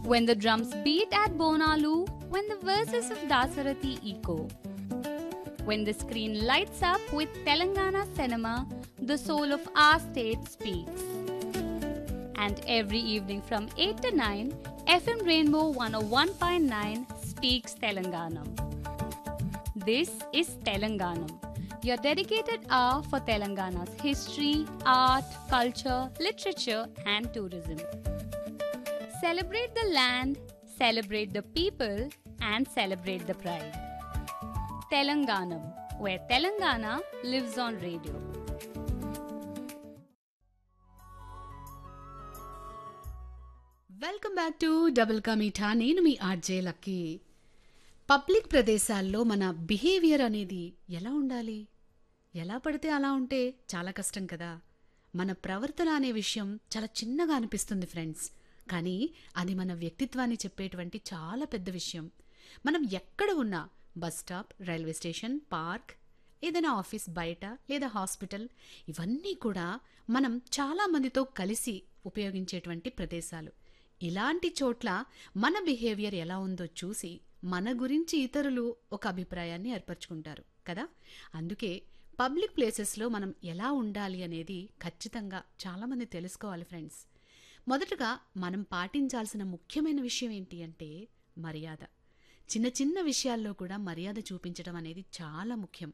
When the drums beat at Bonalu, when the verses of Dasarathi echo. When the screen lights up with Telangana cinema, the soul of our state speaks. And every evening from 8 to 9, FM Rainbow 101.9 speaks Telanganam. This is Telanganam, your dedicated hour for Telangana's history, art, culture, literature, and tourism. Celebrate the land, celebrate the people, and celebrate the pride. Telanganam, where Telangana lives on radio. Welcome back to double ka meetha నేను మీ RJ lucky public ప్రదేశాల్లో మన behaviour అనేది ఎలా ఉండాలి ఎలా పడితే అలా ఉంటే చాలా కష్టం కదా మన ప్రవర్తన అనే విషయం చాలా చిన్నగా అనిపిస్తుంది ఫ్రెండ్స్ కానీ అది మన వ్యక్తిత్వాన్ని చెప్పేటువంటి చాలా పెద్ద విషయం మనం ఎక్కడ ఉన్నా bus stop railway station park ఏదైనా ఆఫీస్ బయట లేదా హాస్పిటల్ ఇవన్నీ కూడా మనం చాలా మందితో కలిసి ఉపయోగించేటువంటి ప్రదేశాలు ఇలాంటి చోట్ల మన బిహేవియర్ ఎలా ఉందో చూసి మన గురించి ఇతరులు ఒక అభిప్రాయాన్ని ఏర్పరచుకుంటారు కదా అందుకే పబ్లిక్ ప్లేసెస్లో మనం ఎలా ఉండాలి అనేది ఖచ్చితంగా చాలామంది తెలుసుకోవాలి ఫ్రెండ్స్ మొదటగా మనం పాటించాల్సిన ముఖ్యమైన విషయం ఏంటి అంటే మర్యాద చిన్న చిన్న విషయాల్లో కూడా మర్యాద చూపించడం అనేది చాలా ముఖ్యం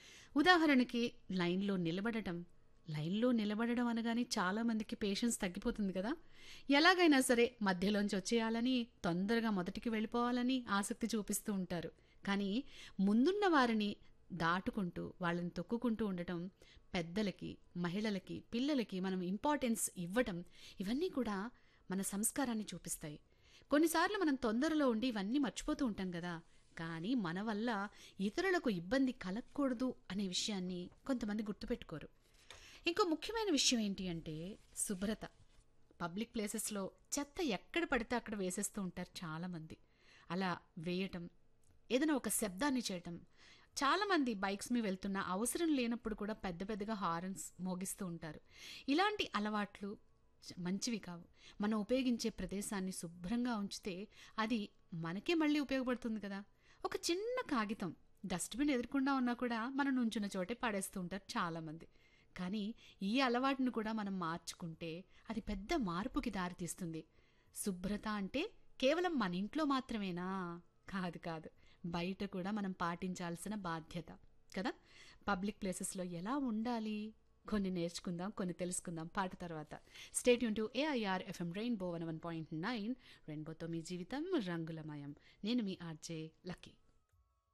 ఉదాహరణకి లైన్లో నిలబడటం లైన్లో నిలబడడం అనగానే చాలా మందికి పేషెన్స్ తగ్గిపోతుంది కదా ఎలాగైనా సరే మధ్యలోంచి వచ్చేయాలని తొందరగా మొదటికి వెళ్ళిపోవాలని ఆసక్తి చూపిస్తూ ఉంటారు కానీ ముందున్న వారిని దాటుకుంటూ వాళ్ళని తొక్కుకుంటూ ఉండటం పెద్దలకి మహిళలకి పిల్లలకి మనం ఇంపార్టెన్స్ ఇవ్వటం ఇవన్నీ కూడా మన సంస్కారాన్ని చూపిస్తాయి కొన్నిసార్లు మనం తొందరలో ఉండి ఇవన్నీ మర్చిపోతూ ఉంటాం కదా కానీ మన వల్ల ఇతరులకు ఇబ్బంది కలగకూడదు అనే విషయాన్ని కొంతమంది గుర్తుపెట్టుకోరు ఇంకో ముఖ్యమైన విషయం ఏంటి అంటే శుభ్రత పబ్లిక్ ప్లేసెస్లో చెత్త ఎక్కడ పడితే అక్కడ వేసేస్తూ ఉంటారు చాలామంది అలా వేయటం ఏదైనా ఒక శబ్దాన్ని చేయటం చాలామంది బైక్స్ మీద వెళ్తున్న అవసరం లేనప్పుడు కూడా పెద్ద పెద్దగా హారన్స్ మోగిస్తూ ఉంటారు ఇలాంటి అలవాట్లు చ- మంచివి కావు మనం ఉపయోగించే ప్రదేశాన్ని శుభ్రంగా ఉంచితే అది మనకే మళ్ళీ ఉపయోగపడుతుంది కదా ఒక చిన్న కాగితం డస్ట్బిన్ ఎదురకుండా ఉన్నా కూడా మనం నుంచున్న చోటే పడేస్తూ ఉంటారు చాలామంది కానీ ఈ అలవాటును కూడా మనం మార్చుకుంటే అది పెద్ద మార్పుకి దారితీస్తుంది శుభ్రత అంటే కేవలం మన ఇంట్లో మాత్రమేనా కాదు కాదు బయట కూడా మనం పాటించాల్సిన బాధ్యత కదా పబ్లిక్ ప్లేసెస్లో ఎలా ఉండాలి కొన్ని నేర్చుకుందాం కొన్ని తెలుసుకుందాం పాట తర్వాత స్టేట్ యూన్ to AIR FM rainbow one one point nine రెయిన్బోతో మీ జీవితం రంగులమయం నేను మీ ఆర్జే లక్కీ